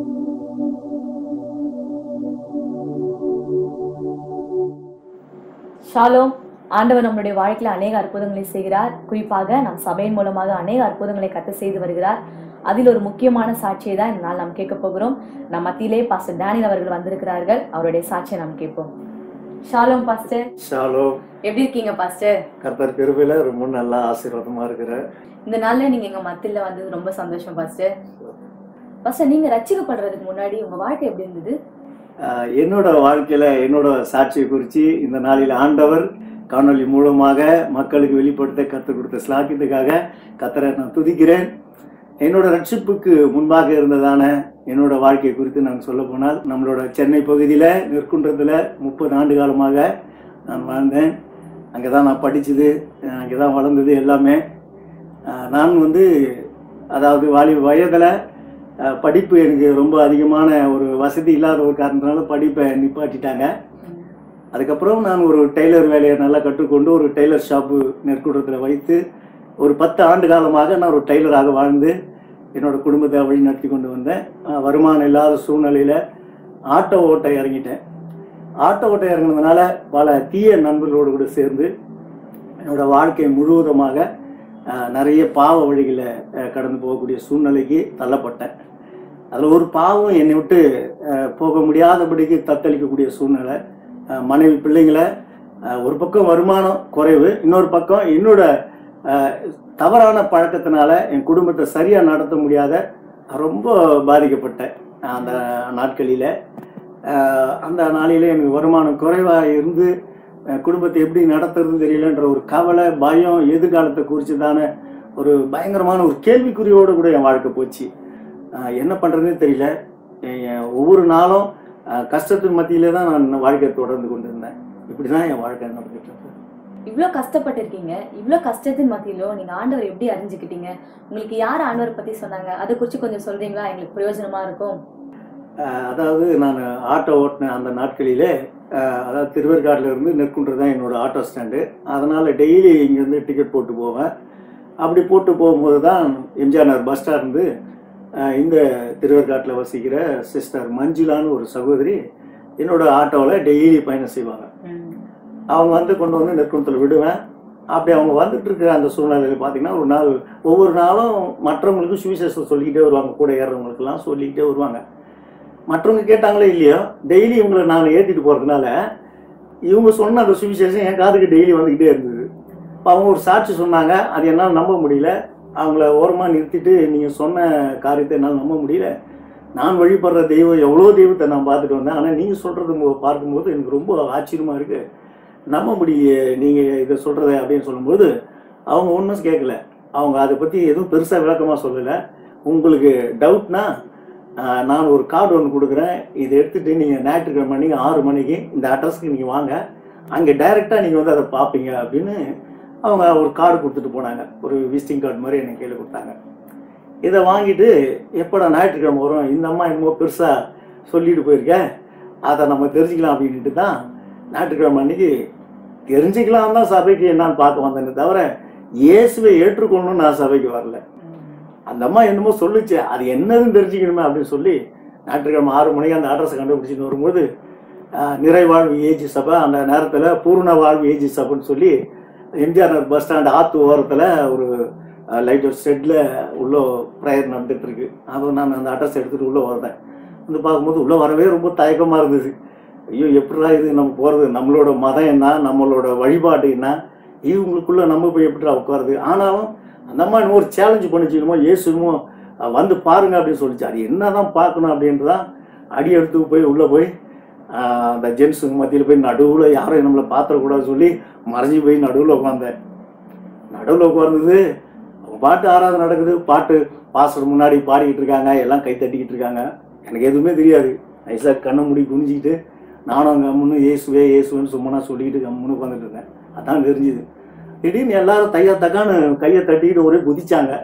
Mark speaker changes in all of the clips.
Speaker 1: Shalom ஆண்டவர் நம்மளுடைய வாழ்க்கையில அநேக அற்புதங்களை செய்கிறார் குறிப்பாக நம் சபையின் மூலமாக அநேக அற்புதங்களை கத்து செய்து வருகிறார் அதில் ஒரு முக்கியமான சாட்சியை தான் இந்த நாள் நாம் கேட்க போகிறோம் நம் மத்தியிலே பாஸ்டர் டேனியல் அவர்கள் வந்திருக்கிறார்கள் அவருடைய சாட்சியை நாம் கேட்போம் ஷாலோம் பாஸ்டர்
Speaker 2: ஷாலோ
Speaker 1: எப்படி இருக்கீங்க பாஸ்டர்
Speaker 2: கர்த்தர் கிருபையில ரொம்ப நல்லா ஆசீர்வாதமா இருக்கிற
Speaker 1: இந்த நாள்ல நீங்க எங்க மத்தியில வந்தது ரொம்ப சந்தோஷம் பாஸ்டர் பாஸ்டர் நீங்க ரட்சிக்கப்படுறதுக்கு முன்னாடி உங்க வாழ்க்கை எப்படி இருந்தது
Speaker 2: ஆஹ் என்னோட வாழ்க்கையில என்னோட சாட்சியை குறித்து இந்த நாளில் ஆண்டவர் காணொளி மூலமாக மக்களுக்கு வெளிப்படுத்த கற்றுக் கொடுத்த ஸ்லாக்கியத்துக்காக கத்தரை நான் துதிக்கிறேன் என்னோட ரட்சிப்புக்கு முன்பாக இருந்ததான என்னோட வாழ்க்கை குறித்து நான் சொல்ல போனால் நம்மளோட சென்னை பகுதியில் நெற்குன்றத்தில் முப்பது ஆண்டு காலமாக நான் வாழ்ந்தேன் அங்கே தான் நான் படித்தது அங்கே தான் வளர்ந்தது எல்லாமே ஆஹ் நான் வந்து அதாவது வாலி வயதில் அஹ் படிப்பு எனக்கு ரொம்ப அதிகமான ஒரு வசதி இல்லாத ஒரு காரணத்தினால படிப்பை நிப்பாட்டிட்டாங்க அதுக்கப்புறம் நான் ஒரு டெய்லர் வேலையை நல்லா கற்றுக்கொண்டு ஒரு டெய்லர் ஷாப்பு நெற்கூடத்தில் வைத்து ஒரு பத்து ஆண்டு காலமாக நான் ஒரு டெய்லராக வாழ்ந்து என்னோட குடும்பத்தை வழி நடத்தி கொண்டு வந்தேன் அஹ் வருமானம் இல்லாத சூழ்நிலையில் ஆட்டோ ஓட்ட இறங்கிட்டேன் ஆட்டோ ஓட்ட இறங்கினதுனால பல தீய நண்பர்களோடு கூட சேர்ந்து என்னோட வாழ்க்கை முழுவதுமாக அஹ், நிறைய பாவ வழிகளை அஹ், கடந்து போகக்கூடிய சூழ்நிலைக்கு தள்ளப்பட்டேன் அதில் ஒரு பாவம் என்னை விட்டு அஹ், போக முடியாதபடிக்கு தத்தளிக்கக்கூடிய சூழ்நிலை அஹ், மனைவி பிள்ளைங்களை அஹ், ஒரு பக்கம் வருமானம் குறைவு இன்னொரு பக்கம் என்னோட அஹ், தவறான பழக்கத்தினால என் குடும்பத்தை சரியாக நடத்த முடியாத ரொம்ப பாதிக்கப்பட்டேன் அந்த நாட்களில் அஹ், அந்த நாளிலே எனக்கு வருமானம் குறைவாக இருந்து அஹ், குடும்பத்தை எப்படி நடத்துறதுன்னு தெரியலன்ற ஒரு கவலை பயம் எதிர்காலத்தை குறித்து தானே ஒரு பயங்கரமான ஒரு கேள்விக்குறியோடு கூட என் வாழ்க்கை போச்சு அஹ், என்ன பண்ணுறதுன்னு தெரியல என் ஒவ்வொரு நாளும் அஹ், கஷ்டத்தின் மத்தியிலே தான் நான் வாழ்க்கையை தொடர்ந்து கொண்டு இருந்தேன் இப்படி தான் என் வாழ்க்கை நடந்துட்டு இருக்கு
Speaker 1: இவ்ளோ கஷ்டப்பட்டிருக்கீங்க இவ்ளோ கஷ்டத்தின் மத்தியிலும் நீங்க ஆண்டவர் எப்படி அறிஞ்சுக்கிட்டீங்க உங்களுக்கு யார் ஆண்டவர் பத்தி சொன்னாங்க அதை குறிச்சு கொஞ்சம் சொல்றீங்களா எங்களுக்கு பிரயோஜனமா இருக்கும்
Speaker 2: அஹ், அதாவது நான் ஆட்டோ ஓட்டின அந்த நாட்களிலே அஹ், அதாவது திருவேற்காட்டில் இருந்து நெற்குன்று தான் என்னோட ஆட்டோ ஸ்டாண்டு அதனால் டெய்லி இங்கேருந்து டிக்கெட் போட்டு போவேன் அப்படி போட்டு போகும்போது தான் எம்ஜிஆர் நகர் பஸ் ஸ்டாண்டு அஹ், இந்த திருவேற்காட்டில் வசிக்கிற சிஸ்டர் மஞ்சுளான்னு ஒரு சகோதரி என்னோட ஆட்டோவில் டெய்லி பயணம் செய்வாங்க அவங்க வந்து கொண்டு வந்து நெற்குணத்தில் விடுவேன் அப்படி அவங்க வந்துட்டு இருக்கிற அந்த சூழ்நிலையில் பார்த்தீங்கன்னா ஒரு நாள் ஒவ்வொரு நாளும் மற்றவங்களுக்கு சுவிசேஷம் சொல்லிக்கிட்டே வருவாங்க கூட ஏறுறவங்களுக்கெல்லாம் சொல்லிக்கிட்டே வருவாங்க மற்றவங்க கேட்டாங்களே இல்லையோ டெய்லி இவங்களை நான் ஏற்றிட்டு போகிறதுனால இவங்க சொன்ன அந்த சுவிசேஷம் என் காதுக்கு டெய்லி வந்துக்கிட்டே இருந்தது அப்ப அவங்க ஒரு சாட்சி சொன்னாங்க அது என்னால் நம்ப முடியல அவங்கள ஓரமாக நிறுத்திட்டு நீங்கள் சொன்ன காரியத்தை என்னால் நம்ப முடியல நான் வழிபடுற தெய்வம் எவ்வளோ தெய்வத்தை நான் பார்த்துட்டு வந்தேன் ஆனால் நீங்கள் சொல்கிறது பார்க்கும்போது எனக்கு ரொம்ப ஆச்சரியமாக இருக்குது நம்ப முடியலையே நீங்கள் இதை சொல்கிறத அப்படின்னு சொல்லும்போது அவங்க ஒன்றும் கேட்கல அவங்க அதை பற்றி எதுவும் பெருசாக விளக்கமாக சொல்லலை உங்களுக்கு டவுட்னா ஆஹ், நான் ஒரு கார்டு ஒன்று கொடுக்குறேன் இதை எடுத்துகிட்டு நீங்கள் ஞாயிற்றுக்கிழமை மணிக்கு ஆறு மணிக்கு இந்த அட்ரஸ்க்கு நீங்கள் வாங்க அங்கே டைரெக்டாக நீங்கள் வந்து அதை பார்ப்பீங்க அப்படின்னு அவங்க ஒரு கார்டு கொடுத்துட்டு போனாங்க ஒரு விசிட்டிங் கார்டு மாதிரி எனக்கு கையில் கொடுத்தாங்க இதை வாங்கிட்டு எப்படா ஞாயிற்றுக்கிழமை வரும் இந்த அம்மா என்னமோ பெருசாக சொல்லிட்டு போயிருக்கேன் அதை நம்ம தெரிஞ்சுக்கலாம் அப்படின்ட்டு தான் ஞாயிற்றுக்கிழமை அன்னைக்கு தெரிஞ்சுக்கலாம் தான் சபைக்கு என்னன்னு பார்க்க வந்தேனே தவிர இயேசுவை ஏற்றுக்கொள்ளணும்னு நான் சபைக்கு வரல அந்த அம்மா என்னமோ சொல்லுச்சு அது என்னதுன்னு தெரிஞ்சுக்கணுமே அப்படின்னு சொல்லி ஞாயிற்றுக்கிழமை ஆறு மணிக்கு அந்த அட்ரஸை கண்டுபிடிச்சிட்டு வரும்போது ஆஹ், நிறைவாழ்வு ஏஜி சபை அந்த நேரத்தில் பூர்ண வாழ்வு ஏஜி சபைன்னு சொல்லி எம்ஜிஆர் நகர் பஸ் ஸ்டாண்ட் ஆற்று ஓரத்தில் ஒரு லைட் ஒரு ஷெட்டில் உள்ள ப்ரேயர் நடந்துட்டு இருக்கு அதுவும் நான் அந்த அட்ரஸ் எடுத்துகிட்டு உள்ளே வந்தேன் வந்து பார்க்கும்போது உள்ளே வரவே ரொம்ப தயக்கமாக இருந்தது ஐயோ எப்படிடா இது நம்ம போகிறது நம்மளோட மதம் என்ன நம்மளோட வழிபாடு என்ன இவங்களுக்குள்ள நம்ம போய் எப்படிடா உட்காருது ஆனாலும் அந்த அம்மா இன்னும் ஒரு சேலஞ்சு பண்ணிச்சுக்கணுமோ இயேசுமோ அஹ் வந்து பாருங்க அப்படின்னு சொல்லிச்சு அது என்னதான் பார்க்கணும் அப்படின்றதான் அடி எடுத்து போய் உள்ளே போய் ஆஹ் அந்த ஜென்ஸுங்க மத்தியில் போய் நடுவில் யாரும் நம்மளை பாத்திரக்கூடாதுன்னு சொல்லி மறைஞ்சி போய் நடுவில் உட்காந்தேன் நடுவில் உட்கார்ந்தது அவங்க பாட்டு ஆராதனை நடக்குது பாட்டு பாஸ்டர் முன்னாடி பாடிக்கிட்டு இருக்காங்க எல்லாம் கை தட்டிக்கிட்டு இருக்காங்க எனக்கு எதுவுமே தெரியாது நைஸாக கண்ணை மூடி குனிஞ்சிக்கிட்டு நானும் கம்முன்னு இயேசுவே இயேசுவேன்னு சும்மா சொல்லிக்கிட்டு கம்முன்னு உட்காந்துட்டு இருந்தேன் அதான் தெரிஞ்சுது திடீர்னு எல்லாரும் தையா தக்கான்னு கையை தட்டிக்கிட்டு ஒரே குதிச்சாங்க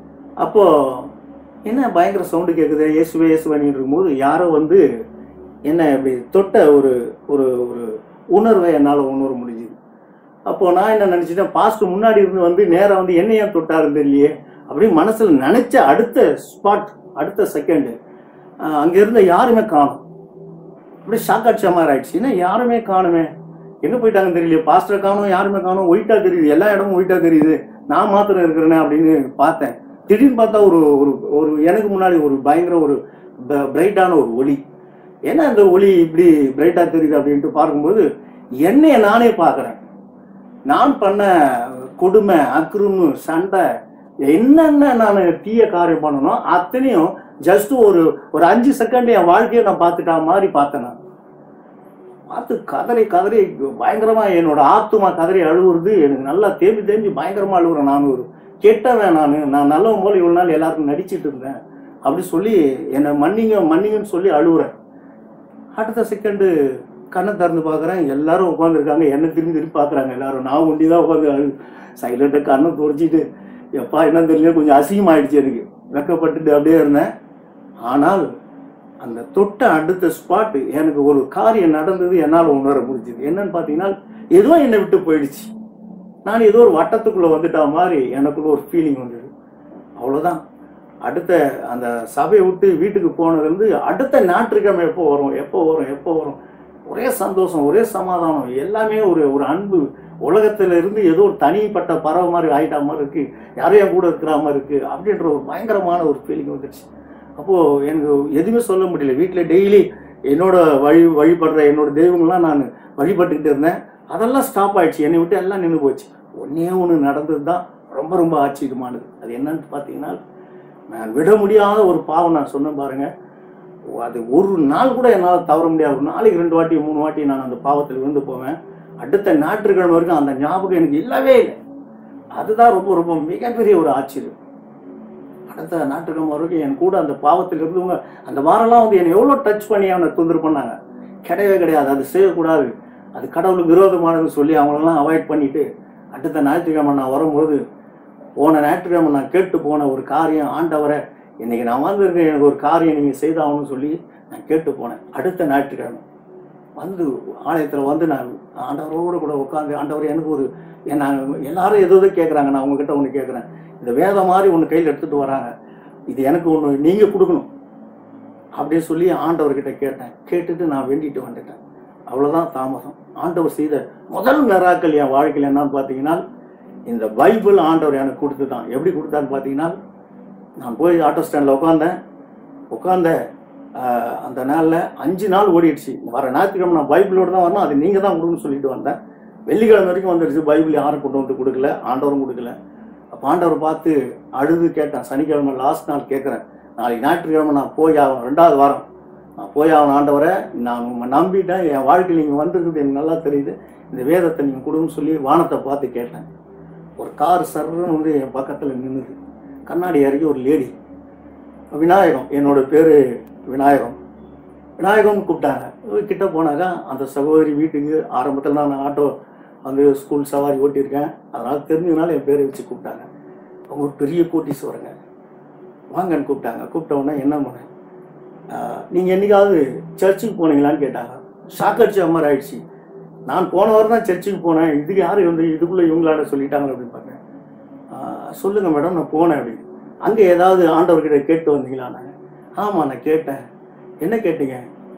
Speaker 2: அப்போது என்ன பயங்கர சவுண்டு கேட்குது இயேசுவே இயேசுவேன்னு இருக்கும்போது யாரோ வந்து என்ன இப்படி தொட்ட ஒரு ஒரு ஒரு உணர்வை என்னால் உணர முடிஞ்சுது அப்போது நான் என்ன நினச்சிட்டேன் பாஸ்ட் முன்னாடி இருந்து வந்து நேராக வந்து என்ன ஏன் தொட்டாருன்னு தெரியலையே அப்படின்னு மனசில் நினச்ச அடுத்த ஸ்பாட் அடுத்த செகண்டு ஆஹ் அங்க இருந்த யாருமே காணும் அப்படியே ஷாக் அடிச்ச மாதிரி ஆயிடுச்சு என்ன யாருமே காணுமே எங்க போயிட்டாங்கன்னு தெரியல பாஸ்டர் காணும் யாருமே காணும் ஒயிட்டா தெரியுது எல்லா இடமும் ஒயிட்டா தெரியுது நான் மாத்திரம் இருக்கிறேனே அப்படின்னு பார்த்தேன் திடீர்னு பார்த்தா ஒரு ஒரு ஒரு எனக்கு முன்னாடி ஒரு பயங்கர ஒரு பிரைட்டான ஒரு ஒளி என்ன இந்த ஒளி இப்படி பிரைட்டா தெரியுது அப்படின்ட்டு பார்க்கும்போது என்னைய நானே பார்க்குறேன் நான் பண்ண கொடுமை அக்ருமு சண்டை என்னென்ன நான் தீய காரியம் பண்ணணும் அத்தனையும் ஜஸ்ட் ஒரு ஒரு அஞ்சு செகண்ட் என் வாழ்க்கையை நான் பார்த்துட்டா மாதிரி பார்த்தேன் நான் பார்த்து கதறி கதறி பயங்கரமா என்னோட ஆத்துமா கதறி அழுவுறது எனக்கு நல்லா தேம்பி தேம்பி பயங்கரமா அழுகுறேன் நான் ஒரு கெட்டவன் நான் நான் நல்லவன் போல இவ்வளவு நாள் எல்லாருக்கும் நடிச்சிட்டு இருந்தேன் அப்படி சொல்லி என்னை மன்னிங்க மன்னிங்கன்னு சொல்லி அழுகுறேன் அடுத்த செகண்டு கண்ணை திறந்து பார்க்குறேன் எல்லாரும் உட்காந்துருக்காங்க என்ன திரும்பி திரும்பி பார்க்குறாங்க எல்லாரும் நான் ஒண்டி தான் உட்காந்து அழு சைலண்டாக கண்ணை துடைச்சிட்டு எப்பா என்ன தெரியல கொஞ்சம் அசிங்கமாயிடுச்சு எனக்கு வெக்கப்பட்டுட்டு அப்படியே இருந்தேன் ஆனால் அந்த தொட்ட அடுத்த ஸ்பாட் எனக்கு ஒரு காரியம் நடந்தது என்னால் உணர முடிஞ்சுது என்னன்னு பார்த்தீங்கன்னா ஏதோ என்னை விட்டு போயிடுச்சு நான் ஏதோ ஒரு வட்டத்துக்குள்ளே வந்துட்டா மாதிரி எனக்குள்ள ஒரு ஃபீலிங் வந்தது அவ்வளோதான் அடுத்த அந்த சபையை விட்டு வீட்டுக்கு போனதுலேருந்து அடுத்த ஞாயிற்றுக்கிழமை எப்போ வரும் எப்போ வரும் எப்போ வரும் ஒரே சந்தோஷம் ஒரே சமாதானம் எல்லாமே ஒரு ஒரு அன்பு உலகத்துல இருந்து ஏதோ ஒரு தனிப்பட்ட பறவை மாதிரி ஆயிட்டா மாதிரி இருக்கு யாரும் என் கூட இருக்கிற மாதிரி இருக்கு அப்படின்ற ஒரு பயங்கரமான ஒரு ஃபீலிங் வந்துடுச்சு அப்போ எனக்கு எதுவுமே சொல்ல முடியல வீட்டில் டெய்லி என்னோட வழி வழிபடுற என்னோட தெய்வங்கள்லாம் நான் வழிபட்டுக்கிட்டு இருந்தேன் அதெல்லாம் ஸ்டாப் ஆயிடுச்சு என்னை விட்டு எல்லாம் நின்று போச்சு ஒன்னே ஒன்று நடந்தது தான் ரொம்ப ரொம்ப ஆச்சரியமானது அது என்னன்னு பார்த்தீங்கன்னா நான் விட முடியாத ஒரு பாவம் நான் சொன்னேன் பாருங்க அது ஒரு நாள் கூட என்னால் தவற முடியாது ஒரு நாளைக்கு ரெண்டு வாட்டி மூணு வாட்டி நான் அந்த பாவத்தில் விழுந்து போவேன் அடுத்த ஞாயிற்றுக்கிழமை வரைக்கும் அந்த ஞாபகம் எனக்கு இல்லவே இல்லை அதுதான் ரொம்ப ரொம்ப மிகப்பெரிய ஒரு ஆச்சரியம் அடுத்த ஞாயிற்றுக்கிழமை வரைக்கும் என் கூட அந்த பாவத்தில் இருந்தவங்க அந்த வாரம்லாம் வந்து என்னை எவ்வளோ டச் பண்ணி அவனை தொந்தரவு பண்ணாங்க கிடையவே கிடையாது அது செய்யக்கூடாது அது கடவுளுக்கு விரோதமானதுன்னு சொல்லி அவங்களெல்லாம் அவாய்ட் பண்ணிட்டு அடுத்த ஞாயிற்றுக்கிழமை நான் வரும்போது போன ஞாயிற்றுக்கிழமை நான் கேட்டு போன ஒரு காரியம் ஆண்டவரை இன்னைக்கு நான் வந்திருக்கேன் எனக்கு ஒரு காரியம் நீங்கள் செய்தாகணும்னு சொல்லி நான் கேட்டு போனேன் அடுத்த ஞாயிற்றுக்கிழமை வந்து ஆலயத்தில் வந்து நான் ஆண்டவரோடு கூட உட்காந்து ஆண்டவர் எனக்கு ஒரு நான் எல்லாரும் ஏதோ ஏதோ கேட்குறாங்க நான் உங்ககிட்ட ஒன்று கேட்குறேன் இந்த வேதம் மாதிரி ஒன்று கையில் எடுத்துகிட்டு வராங்க இது எனக்கு ஒன்று நீங்கள் கொடுக்கணும் அப்படின்னு சொல்லி ஆண்டவர்கிட்ட கேட்டேன் கேட்டுட்டு நான் வேண்டிட்டு வந்துட்டேன் அவ்வளோதான் தாமதம் ஆண்டவர் செய்த முதல் நெறாக்கள் என் வாழ்க்கையில் என்னன்னு பார்த்தீங்கன்னா இந்த பைபிள் ஆண்டவர் எனக்கு கொடுத்து தான் எப்படி கொடுத்தான்னு பார்த்தீங்கன்னா நான் போய் ஆட்டோ ஸ்டாண்டில் உட்காந்தேன் உட்காந்த ஆஹ், அந்த நாளில் அஞ்சு நாள் ஓடிடுச்சு வர ஞாயிற்றுக்கிழமை நான் பைபிளோடு தான் வரணும் அது நீங்கள் தான் கொடுன்னு சொல்லிட்டு வந்தேன் வெள்ளிக்கிழமை வரைக்கும் வந்துடுச்சு பைபிள் யாரும் கொண்டு வந்து கொடுக்கல ஆண்டவரும் கொடுக்கல அப்போ ஆண்டவர் பார்த்து அழுது கேட்டேன் சனிக்கிழமை லாஸ்ட் நாள் கேட்குறேன் நாளைக்கு ஞாயிற்றுக்கிழமை நான் போய் ஆகணும் ரெண்டாவது வாரம் நான் போய் ஆகணும் ஆண்டவரை நான் உங்களை நம்பிட்டேன் என் வாழ்க்கையில் நீங்கள் வந்திருக்குது எனக்கு நல்லா தெரியுது இந்த வேதத்தை நீங்கள் கொடுன்னு சொல்லி வானத்தை பார்த்து கேட்டேன் ஒரு கார் சர்ன்னு வந்து என் பக்கத்தில் நின்றுது கண்ணாடி இறக்கி ஒரு லேடி விநாயகம் என்னோட பேர் விநாயகம் விநாயகம்னு கூப்பிட்டாங்க போய் கிட்ட போனாக்கா அந்த சகோதரி வீட்டுக்கு ஆரம்பத்தில் நான் ஆட்டோ வந்து ஸ்கூல் சவாரி ஓட்டியிருக்கேன் அதனால் தெரிஞ்சதுனால என் பேரை வச்சு கூப்பிட்டாங்க அவங்க ஒரு பெரிய கோட்டீஸ்வரங்க வாங்கன்னு கூப்பிட்டாங்க கூப்பிட்ட உடனே என்ன பண்ணேன் நீங்கள் என்னைக்காவது சர்ச்சுக்கு போனீங்களான்னு கேட்டாங்க ஷாக் அடிச்ச மாதிரி ஆயிடுச்சு நான் போன வாரம் தான் சர்ச்சுக்கு போனேன் இதுக்கு யார் வந்து இதுக்குள்ளே இவங்களாட சொல்லிட்டாங்க அப்படின்னு பார்த்தேன் ஆஹ் சொல்லுங்க மேடம் நான் போனேன் அப்படின்னு அங்கே ஏதாவது ஆண்டவர்கிட்ட கேட்டு வந்தீங்களா நான் ஆமாம் நான் கேட்டேன் என்ன கேட்டீங்க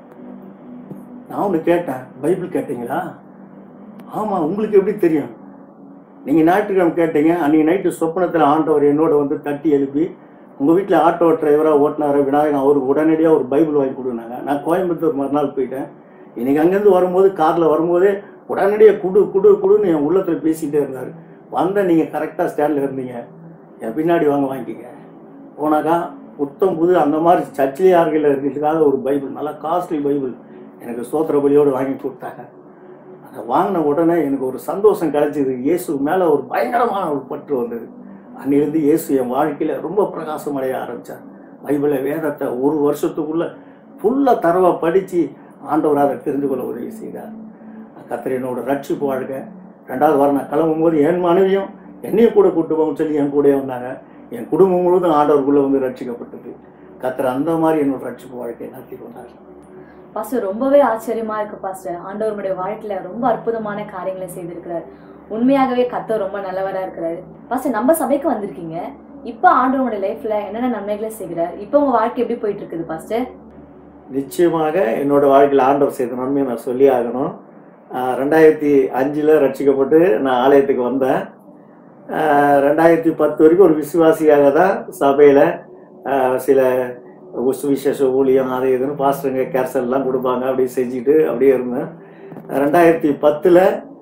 Speaker 2: நான் ஒன்று கேட்டேன் பைபிள் கேட்டீங்களா ஆமாம் உங்களுக்கு எப்படி தெரியும் நீங்கள் ஞாயிற்றுக்கிழமை கேட்டீங்க அன்றைக்கி நைட்டு சொப்பனத்தில் ஆண்டவர் என்னோட வந்து தட்டி எழுப்பி உங்கள் வீட்டில் ஆட்டோ டிரைவராக ஓட்டினார விநாயகம் அவருக்கு உடனடியாக ஒரு பைபிள் வாங்கி கொடுனாங்க நான் கோயம்புத்தூர் மறுநாள் போயிட்டேன் இன்னைக்கு அங்கேருந்து வரும்போது காரில் வரும்போதே உடனடியாக குடு குடு குடுன்னு என் உள்ளத்தில் பேசிகிட்டே இருந்தார் வந்த நீங்கள் கரெக்டாக ஸ்டாண்டில் இருந்தீங்க என் பின்னாடி வாங்க வாங்கிக்கிங்க போனாக்கா புத்தம் புது அந்த மாதிரி சர்ச்சிலே யார்கள் இருக்கிறதுக்காக ஒரு பைபிள் நல்லா காஸ்ட்லி பைபிள் எனக்கு சோத்திர பலியோடு வாங்கி கொடுத்தாங்க அதை வாங்கின உடனே எனக்கு ஒரு சந்தோஷம் கிடைச்சிது இயேசு மேலே ஒரு பயங்கரமான ஒரு பற்று வந்தது அன்னிலிருந்து இயேசு என் வாழ்க்கையில் ரொம்ப பிரகாசம் அடைய ஆரம்பித்தார் பைபிளை வேதத்தை ஒரு வருஷத்துக்குள்ள ஃபுல்லாக தரவா படித்து ஆண்டவர் அதை தெரிந்து கொள்ள உதவி செய்தார் கத்தர் என்னோட ரட்சிப்பு வாழ்க்கை ரெண்டாவது வாரம் நான் கிளம்பும் போது என் மனைவியும் என்னையும் கூட கூட்டு போகணும்னு சொல்லி என் கூடயே வந்தாங்க என் குடும்பம் முழுவதும் ஆண்டவருக்குள்ளே வந்து ரட்சிக்கப்பட்டது கத்தர் அந்த மாதிரி என்னோட ரட்சிப்பு வாழ்க்கையை நடத்தி கொண்டார்
Speaker 1: பாஸ்டர் ரொம்பவே ஆச்சரியமா இருக்கு பாஸ்டர் ஆண்டவருடைய வாழ்க்கையில ரொம்ப அற்புதமான காரியங்களை செய்திருக்கிறார் உண்மையாகவே கத்தர் ரொம்ப நல்லவரா இருக்கிறாரு பாஸ்டர் நம்ம சபைக்கு வந்திருக்கீங்க இப்ப ஆண்டவருடைய லைஃப்ல என்னென்ன நன்மைகளை செய்கிறார் இப்போ உங்க வாழ்க்கை எப்படி போயிட்டு இருக்குது பாஸ்டர்
Speaker 2: நிச்சயமாக என்னோட வாழ்க்கையில் ஆண்டவர் செய்த நன்மையை நான் சொல்லி ஆகணும் ஆஹ் ரெண்டாயிரத்தி அஞ்சில் ரட்சிக்கப்பட்டு நான் ஆலயத்துக்கு வந்தேன் ஆஹ் ரெண்டாயிரத்தி பத்து வரைக்கும் ஒரு விசுவாசியாக தான் சபையில் சில சுவிசேஷ ஊழியம் அது இதுன்னு பாஸ்டருங்க கேர்சல்லாம் கொடுப்பாங்க அப்படி செஞ்சுட்டு அப்படியே இருந்தேன் ரெண்டாயிரத்தி பத்தில்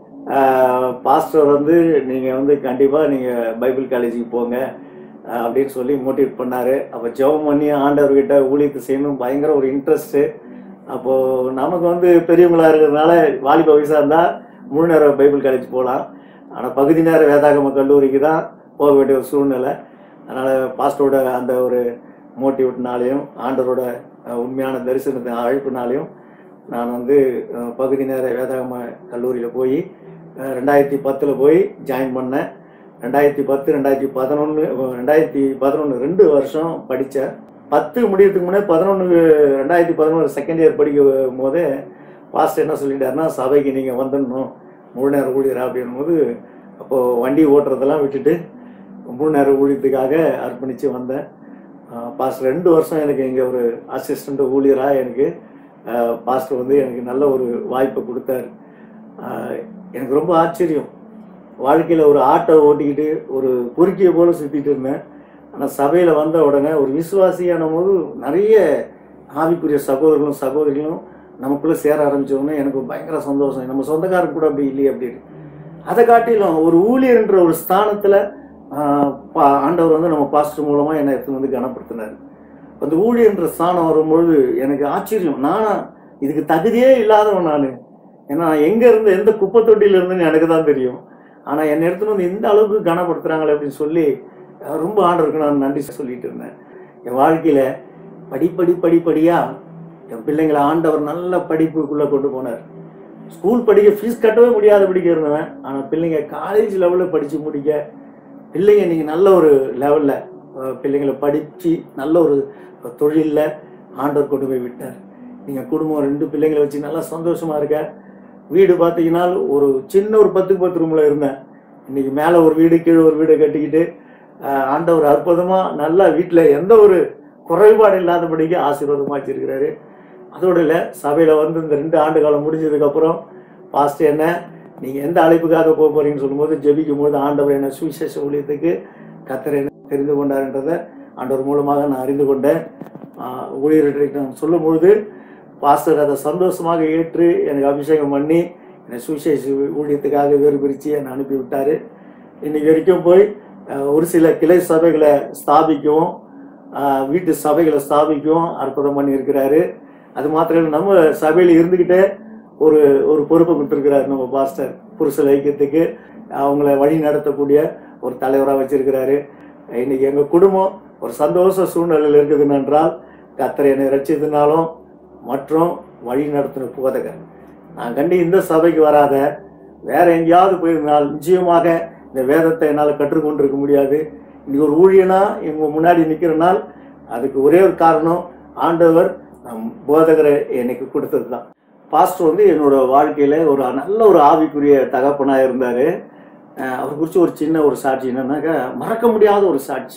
Speaker 2: பாஸ்டர் வந்து நீங்கள் வந்து கண்டிப்பாக நீங்கள் பைபிள் காலேஜுக்கு போங்க ஆஹ் அப்படின்னு சொல்லி மோட்டிவேட் பண்ணார் அப்போ ஜெபம் பண்ணி ஆண்டவர்கிட்ட ஊழியத்தை செய்யணும் பயங்கர ஒரு இன்ட்ரெஸ்ட்டு அப்போது நமக்கு வந்து பெரியவங்களா இருக்கிறதுனால வாலிப வயசாக இருந்தால் முழு நேரம் பைபிள் காலேஜ் போகலாம் ஆனால் பகுதி நேர வேதாகம கல்லூரிக்கு தான் போக வேண்டிய ஒரு சூழ்நிலை அதனால் பாஸ்டரோட அந்த ஒரு மோட்டிவேட்னாலையும் ஆண்டவரோட அஹ், உண்மையான தரிசனத்தை அழைப்புனாலையும் நான் வந்து அஹ், பகுதி நேர வேதாகம கல்லூரியில் போய் அஹ், ரெண்டாயிரத்தி பத்தில் போய் ஜாயின் பண்ணேன் ரெண்டாயிரத்தி பத்து ரெண்டாயிரத்தி பதினொன்று ரெண்டாயிரத்தி பதினொன்று ரெண்டு வருஷம் படித்தேன் பத்து முடியறதுக்கு முன்னே பதினொன்று ரெண்டாயிரத்தி பதினொன்று செகண்ட் இயர் படிக்கும் போதே பாஸ்டர் என்ன சொல்லிட்டாருன்னா சபைக்கு நீங்கள் வந்துடணும் முழு நேர ஊழியரா அப்படின்னும் போது அப்போது வண்டி ஓட்டுறதெல்லாம் விட்டுட்டு முழு நேர ஊழியத்துக்காக அர்ப்பணித்து வந்தேன் பாஸ்டர் ரெண்டு வருஷம் எனக்கு இங்கே ஒரு அசிஸ்டண்ட் ஊழியராக எனக்கு பாஸ்டர் வந்து எனக்கு நல்ல ஒரு வாய்ப்பை கொடுத்தாரு ஆஹ் எனக்கு ரொம்ப ஆச்சரியம் வாழ்க்கையில் ஒரு ஆட்டோ ஓட்டிக்கிட்டு ஒரு பொறுக்கியை போல சுற்றிட்டு இருந்தேன் ஆனால் சபையில் வந்த உடனே ஒரு விசுவாசியான போது நிறைய ஆவிக்குரிய சகோதரர்களும் சகோதரிகளும் நமக்குள்ளே சேர ஆரம்பிச்சோடனே எனக்கு பயங்கர சந்தோஷம் நம்ம சொந்தக்காரங்க கூட அப்படி இல்லையே அப்படின்னு அதை காட்டிலும் ஒரு ஊழியர்ன்ற ஒரு ஸ்தானத்தில் ஆண்டவர் வந்து நம்ம பாஸ்டர் மூலமாக என்னை எடுத்து வந்து கனப்படுத்தினார் அந்த ஊழியர்ன்ற ஸ்தானம் வரும்பொழுது எனக்கு ஆச்சரியம் நானா இதுக்கு தகுதியே இல்லாதவன் நான் ஏன்னா நான் எங்கே இருந்து எந்த குப்பை தொட்டியில் இருந்துன்னு எனக்கு தான் தெரியும் ஆனால் என்னை எடுத்துன்னு வந்து இந்த அளவுக்கு கனப்படுத்துகிறாங்களே அப்படின்னு சொல்லி அஹ் ரொம்ப ஆண்டவருக்கு நான் நன்றி சொல்லிட்டு இருந்தேன் என் வாழ்க்கையில் படிப்படி படிப்படியாக என் பிள்ளைங்களை ஆண்டவர் நல்ல படிப்புக்குள்ளே கொண்டு போனார் ஸ்கூல் படிக்க ஃபீஸ் கட்டவே முடியாத படிக்க இருந்தவன் ஆனால் பிள்ளைங்க காலேஜ் லெவலில் படித்து முடிக்க பிள்ளைங்க நீங்கள் நல்ல ஒரு லெவலில் பிள்ளைங்களை படித்து நல்ல ஒரு தொழிலில் ஆண்டவர் கொண்டு போய் விட்டார் நீங்கள் குடும்பம் ரெண்டு பிள்ளைங்களை வச்சு நல்லா சந்தோஷமாக இருக்க வீடு பார்த்தீங்கன்னா ஒரு சின்ன ஒரு பத்துக்கு பத்து ரூமில் இருந்தேன் இன்னைக்கு மேலே ஒரு வீடு கீழே ஒரு வீடு கட்டிக்கிட்டு ஆஹ், ஆண்டவர் அற்புதமாக நல்லா வீட்டில் எந்த ஒரு குறைபாடு இல்லாதபடிக்கு ஆசீர்வாதமாக வச்சிருக்கிறாரு அதோடு இல்லை சபையில் வந்து இந்த ரெண்டு ஆண்டு காலம் முடிஞ்சதுக்கப்புறம் பாஸ்ட் என்ன நீங்கள் எந்த அழைப்புக்காக போக போறீங்கன்னு சொல்லும்போது ஜெபிக்கும் போது ஆண்டவர் என்ன சுவிசேஷ ஊழியத்துக்கு கத்தரை தெரிந்து கொண்டார்ன்றதை ஆண்டவர் மூலமாக நான் அறிந்து கொண்டேன் ஆஹ், ஊழியர்கிட்ட நான் சொல்லும் பொழுது பாஸ்டர் அதை சந்தோஷமாக ஏற்று எனக்கு அபிஷேகம் பண்ணி என்னை சுவிசேஷ ஊழியத்துக்காக வேறு பிரித்து என்னை அனுப்பி விட்டார் இன்னைக்கு வரைக்கும் போய் அஹ், ஒரு சில கிளை சபைகளை ஸ்தாபிக்கவும் அஹ், வீட்டு சபைகளை ஸ்தாபிக்கவும் அற்புதம் பண்ணியிருக்கிறாரு அது மாத்திரம் இல்லை, நம்ம சபையில் இருந்துக்கிட்டே ஒரு ஒரு பொறுப்பை கொடுத்துருக்கிறாரு நம்ம பாஸ்டர் புருஷ ஐக்கியத்துக்கு அவங்கள வழி நடத்தக்கூடிய ஒரு தலைவராக வச்சிருக்கிறாரு இன்னைக்கு எங்கள் குடும்பம் ஒரு சந்தோஷ சூழ்நிலையில் இருக்குதுன்னு என்றால் கத்தரை என்னை ரட்சித்தனாலும் மற்றும் வழி நடத்தின போதகர் நான் கண்டு இந்த சபைக்கு வராத வேற எங்கேயாவது போயிருந்தால் நிச்சயமாக இந்த வேதத்தை என்னால் கற்றுக்கொண்டிருக்க முடியாது இன்னைக்கு ஒரு ஊழியனா இவங்க முன்னாடி நிற்கிறனால் அதுக்கு ஒரே ஒரு காரணம் ஆண்டவர் நம் போதகரை எனக்கு கொடுத்தது தான் பாஸ்டர் வந்து என்னோட வாழ்க்கையில் ஒரு நல்ல ஒரு ஆவிக்குரிய தகப்பனாக இருந்தார் அவர் குறித்து ஒரு சின்ன ஒரு சாட்சி என்னன்னாக்கா மறக்க முடியாத ஒரு சாட்சி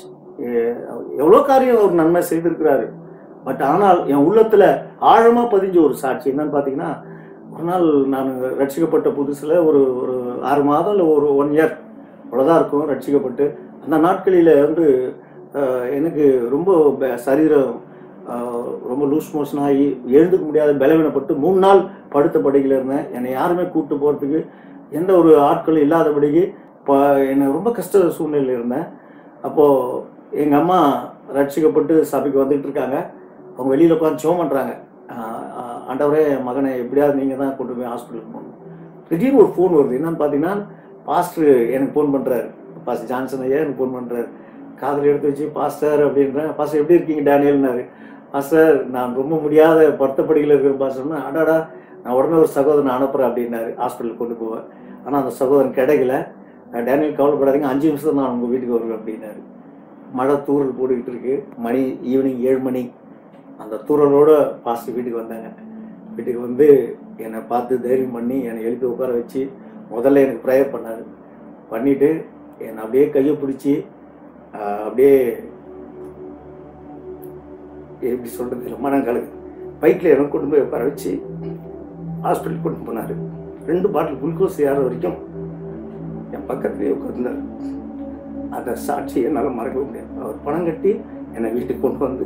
Speaker 2: எவ்வளோ காரியம் ஒரு நன்மை செய்திருக்கிறாரு பட் ஆனால் என் உள்ளத்தில் ஆழமாக பதிஞ்ச ஒரு சாட்சி என்னன்னு பார்த்தீங்கன்னா ஒரு நாள் நான் ரட்சிக்கப்பட்ட புதுசில் ஒரு ஒரு ஆறு மாதம் இல்லை ஒரு ஒன் இயர் அவ்வளோதான் இருக்கும் ரட்சிக்கப்பட்டு அந்த நாட்களில் வந்து அஹ், எனக்கு ரொம்ப ப- சரீரம் அஹ், ரொம்ப லூஸ் மோஷன் ஆகி எழுந்துக்க முடியாத பலவீனப்பட்டு மூணு நாள் படுத்த படுக்கையில் இருந்தேன் என்னை யாருமே கூப்பிட்டு போகிறதுக்கு எந்த ஒரு ஆட்களும் இல்லாதபடிக்கு இப்போ என்னை ரொம்ப கஷ்ட சூழ்நிலையில் இருந்தேன் அப்போது எங்கள் அம்மா ரட்சிக்கப்பட்டு சபைக்கு வந்துட்டு இருக்காங்க அவங்க வெளியில் உட்காந்து ஜோம் பண்ணுறாங்க ஆண்டவரே என் மகனை எப்படியாவது நீங்கள் தான் கொண்டு போய் ஹாஸ்பிட்டலுக்கு போகணும் திடீர்னு ஒரு ஃபோன் வருது என்னன்னு பார்த்தீங்கன்னா பாஸ்டர் எனக்கு ஃபோன் பண்ணுறாரு பாஸ்டர் ஜான்சன் ஐயா எனக்கு ஃபோன் பண்ணுறாரு காதில் எடுத்து வச்சு பாஸ்டர் அப்படின்றேன் பாஸ்டர் எப்படி இருக்கீங்க டேனியல்னாரு பாஸ்டர் நான் ரொம்ப முடியாத படுத்தப்படியில் இருக்கிற பாஸ்டர்னா அடாடா நான் உடனே ஒரு சகோதரனை அனுப்புகிறேன் அப்படின்னாரு ஹாஸ்பிட்டலுக்கு கொண்டு போவேன் ஆனால் அந்த சகோதரன் கிடைக்கல நான் டேனியல் கவலைப்படாதீங்க அஞ்சு நிமிஷம் நான் உங்கள் வீட்டுக்கு வருவேன் அப்படின்னாரு மழை தூரல் போட்டுக்கிட்டு இருக்கு மணி ஈவினிங் ஏழு மணி அந்த தூரலோட பாஸ்டர் வீட்டுக்கு வந்தாங்க வீட்டுக்கு வந்து என்னை பார்த்து தைரியம் பண்ணி என்னை எழுப்பி உட்கார வச்சு முதல்ல எனக்கு ப்ரேயர் பண்ணாரு பண்ணிட்டு என்னை அப்படியே கையை பிடிச்சி ஆஹ், அப்படியே எப்படி சொல்றது இல்லை மனம் கலகு பைக்கில் எனக்கு கொண்டு போய் உட்கார வச்சு ஹாஸ்பிட்டல் கொண்டு போனார் ரெண்டு பாட்டில் குளுக்கோஸ் ஏற வரைக்கும் என் பக்கத்துலேயே உட்கார்ந்தார் அந்த சாட்சி என்னால் மறக்க முடியாது அவர் பணம் கட்டி என்னை வீட்டுக்கு கொண்டு வந்து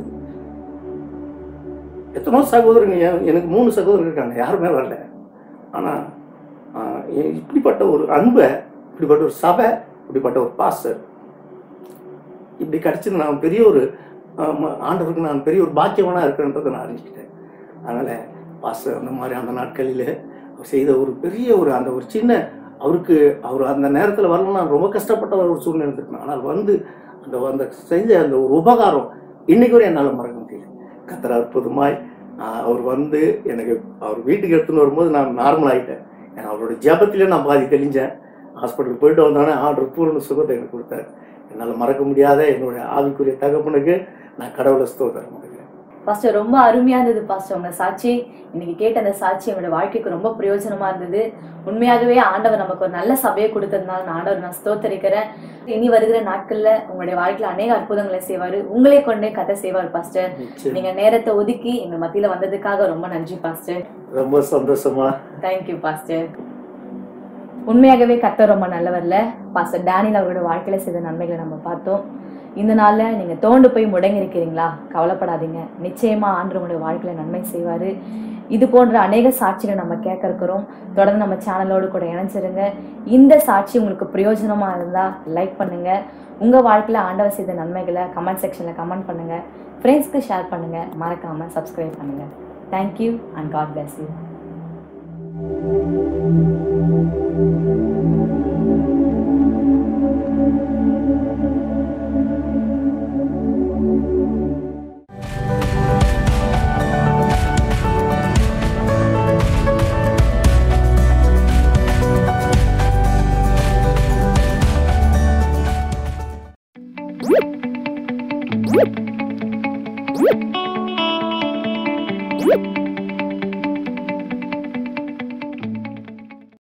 Speaker 2: எத்தனோ சகோதரங்க என்- எனக்கு மூணு சகோதரர் இருக்காங்க யாருமே வரல ஆனால் இப்படிப்பட்ட ஒரு அன்பை இப்படிப்பட்ட ஒரு சபை இப்படிப்பட்ட ஒரு பாஸ்டர் இப்படி கிடைச்சது நான் பெரிய ஒரு ஆமா, ஆண்டவருக்கு நான் பெரிய ஒரு பாக்கியவனாக இருக்கிறன்றதை நான் அறிஞ்சிக்கிட்டேன் அதனால் பாஸ்டர் அந்த மாதிரி அந்த நாட்களில் அவர் செய்த ஒரு பெரிய ஒரு அந்த ஒரு சின்ன அவருக்கு அவர் அந்த நேரத்தில் வரலாம் நான் ரொம்ப கஷ்டப்பட்ட ஒரு சூழ்நிலை இருந்திருக்கேன் ஆனால் வந்து அந்த அந்த செஞ்ச அந்த ஒரு உபகாரம் இன்னைக்கு வரை என்னால் மறக்க முடியல கத்தர் அற்புதமாய் ஆஹ், அவர் வந்து எனக்கு அவர் வீட்டுக்கு எடுத்துன்னு வரும்போது நான் நார்மல் ஆகிட்டேன் ஏன்னா அவரோட ஜெபத்திலே நான் பாதி தெளிஞ்சேன் ஹாஸ்பிட்டலுக்கு போயிட்டு வந்தோடனே ஆர்டர் பூர்ண சுகத்தை எனக்கு கொடுத்தாரு என்னால் மறக்க முடியாத என்னுடைய ஆவிக்குரிய தகப்பனுக்கு நான் கடவுளை ஸ்தோத்திரம் பண்ணுறேன்
Speaker 1: பாஸ்டர் ரொம்ப அருமையா இருந்தது பாஸ்டர் உங்க சாட்சி இன்னைக்கு கேட்ட அந்த சாட்சி என்னோட வாழ்க்கைக்கு ரொம்ப பிரயோஜனமா இருந்தது உண்மையாகவே ஆண்டவர் நமக்கு ஒரு நல்ல சபையை கொடுத்ததுனால நான் ஆண்டவர் நான் ஸ்தோத்தரிக்கிறேன் இனி வருகிற நாட்கள்ல உங்களுடைய வாழ்க்கையில அநேக அற்புதங்களை செய்வாரு உங்களே கொண்டே கதை செய்வார் பாஸ்டர்
Speaker 2: நிச்சயம்.
Speaker 1: நீங்க நேரத்தை ஒதுக்கி எங்க மத்தியில வந்ததுக்காக ரொம்ப நன்றி பாஸ்டர்
Speaker 2: ரொம்ப சந்தோஷமா
Speaker 1: தேங்க்யூ பாஸ்டர் உண்மையாகவே கர்த்தர் ரொம்ப நல்லவர்ல பாஸ்டர் டேனியல் அவரோட வாழ்க்கையில செய்த நன்மைகளை நம்ம பார்த்தோம் இந்த நாள்ல நீங்க தோண்டு போய் முடங்கி இருக்கிறீங்களா கவலைப்படாதீங்க நிச்சயமா ஆண்டு உங்களுடைய வாழ்க்கையில நன்மை செய்வாரு இது போன்ற அநேக சாட்சிகளை நம்ம கேட்க இருக்கிறோம் தொடர்ந்து நம்ம சேனலோடு கூட இணைஞ்சிருங்க இந்த சாட்சி உங்களுக்கு பிரயோஜனமா இருந்தா லைக் பண்ணுங்க உங்க வாழ்க்கையில ஆண்டவர் செய்த நன்மைகளை கமெண்ட் செக்ஷன்ல கமெண்ட் பண்ணுங்க ஃப்ரெண்ட்ஸ்க்கு ஷேர் பண்ணுங்க மறக்காம சப்ஸ்கிரைப் பண்ணுங்க thank you and God bless you
Speaker 3: Woo!